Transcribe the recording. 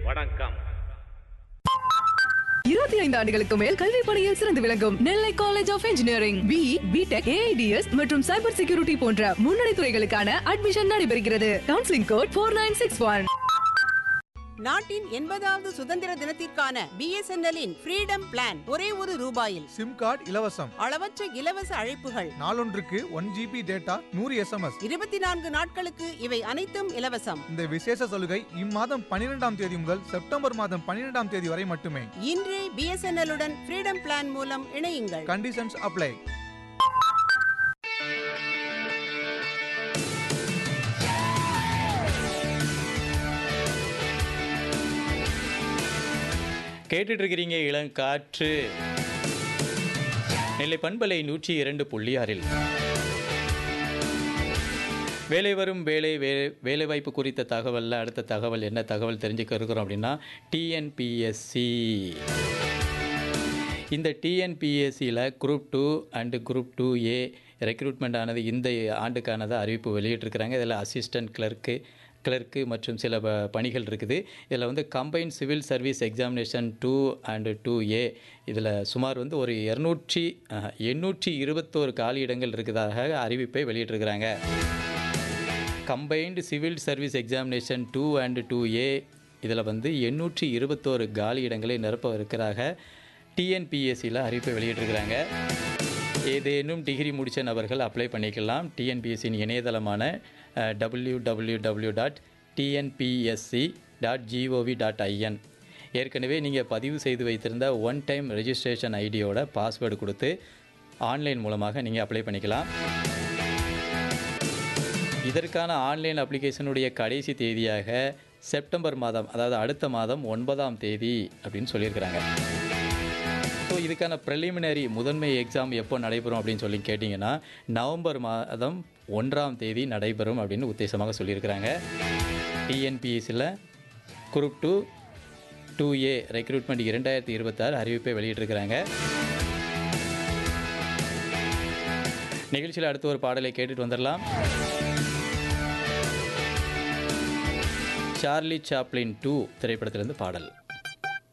வணக்கம் இருபத்தி ஐந்து ஆண்டுகளுக்கு மேல் கல்வி பணியில் சிறந்து விளங்கும் Nellai college of engineering B BTech AIDS மற்றும் சைபர் செக்யூரிட்டி போன்ற முன்னணி துறைகளுக்கான அட்மிஷன் நடைபெறுகிறது counselling code four nine six one நாட்டின் எண்பதாவது சுதந்திர தினத்திற்கான பிஎஸ்என்எல்லின் ஃப்ரீடம் பிளான் ஒரே ஒரு ரூபாயில் சிம் கார்டு இலவசம் அளவற்ற இலவச அழைப்புகள் நாளொன்றுக்கு ஒன் ஜிபி டேட்டா நூறு எஸ்எம்எஸ் இருபத்தி நான்கு நாட்களுக்கு இவை அனைத்தும் இலவசம் இந்த விசேஷ சலுகை இம்மாதம் பன்னிரெண்டாம் தேதி முதல் செப்டம்பர் மாதம் பன்னிரெண்டாம் தேதி வரை மட்டுமே இன்றே பிஎஸ்என்எல் உடன் ஃப்ரீடம் பிளான் மூலம் இணையுங்கள் கண்டிஷன்ஸ் அப்ளை கேட்டுட்டு இருக்கிறீங்க இளங்காற்று நெல்லை பண்பலை நூற்றி இரண்டு புள்ளி ஆறில் வேலை வரும் வேலை வே வேலைவாய்ப்பு குறித்த தகவலில் அடுத்த தகவல் என்ன தகவல் தெரிஞ்சுக்க இருக்கிறோம் அப்படின்னா டிஎன்பிஎஸ்சி இந்த டிஎன்பிஎஸ்சியில் group two and group two A recruitment ஆனது இந்த ஆண்டுக்கானது அறிவிப்பு வெளியிட்டிருக்கிறாங்க இதில் அசிஸ்டன்ட் கிளர்க்கு கிளர்க்கு மற்றும் சில ப- பணிகள் இருக்குது இதில் வந்து combine civil service examination two and two A இதில் சுமார் வந்து ஒரு இரநூற்றி எண்ணூற்றி இருபத்தோரு காலியிடங்கள் இருக்கிறதாக அறிவிப்பை வெளியிட்டிருக்கிறாங்க combined civil service examination two and two A இதில் வந்து எண்ணூற்றி இருபத்தோரு காலி இடங்களை நிரப்ப இருக்கிறாக டிஎன்பிஎஸ்சியில் அறிவிப்பை வெளியிட்டிருக்கிறாங்க ஏதேனும் டிகிரி முடித்த நபர்கள் அப்ளை பண்ணிக்கலாம் டிஎன்பிஎஸ்சியின் இணையதளமான W W W dot TNPSC dot GOV dot IN ஏற்கனவே நீங்கள் பதிவு செய்து வைத்திருந்த ஒன் டைம் ரெஜிஸ்ட்ரேஷன் ஐடியோட பாஸ்வேர்டு கொடுத்து ஆன்லைன் மூலமாக நீங்கள் அப்ளை பண்ணிக்கலாம் இதற்கான ஆன்லைன் அப்ளிகேஷனுடைய கடைசி தேதியாக செப்டம்பர் மாதம் அதாவது அடுத்த மாதம் ஒன்பதாம் தேதி அப்படின்னு சொல்லியிருக்கிறாங்க ஸோ இதுக்கான ப்ரிலிமினரி முதன்மை எக்ஸாம் எப்போ நடைபெறும் அப்படின்னு சொல்லி கேட்டிங்கன்னா நவம்பர் மாதம் ஒன்றாம் தேதி நடைபெறும் அப்படின்னு உத்தேசமாக சொல்லியிருக்கிறாங்க டிஎன்பிஎஸ்சியில் group two two A recruitment இரண்டாயிரத்தி இருபத்தாறு அறிவிப்பை வெளியிட்டிருக்கிறாங்க நிகழ்ச்சியில் அடுத்து ஒரு பாடலை கேட்டுட்டு வந்துடலாம் சார்லி சாப்ளின் டூ திரைப்படத்திலிருந்து பாடல்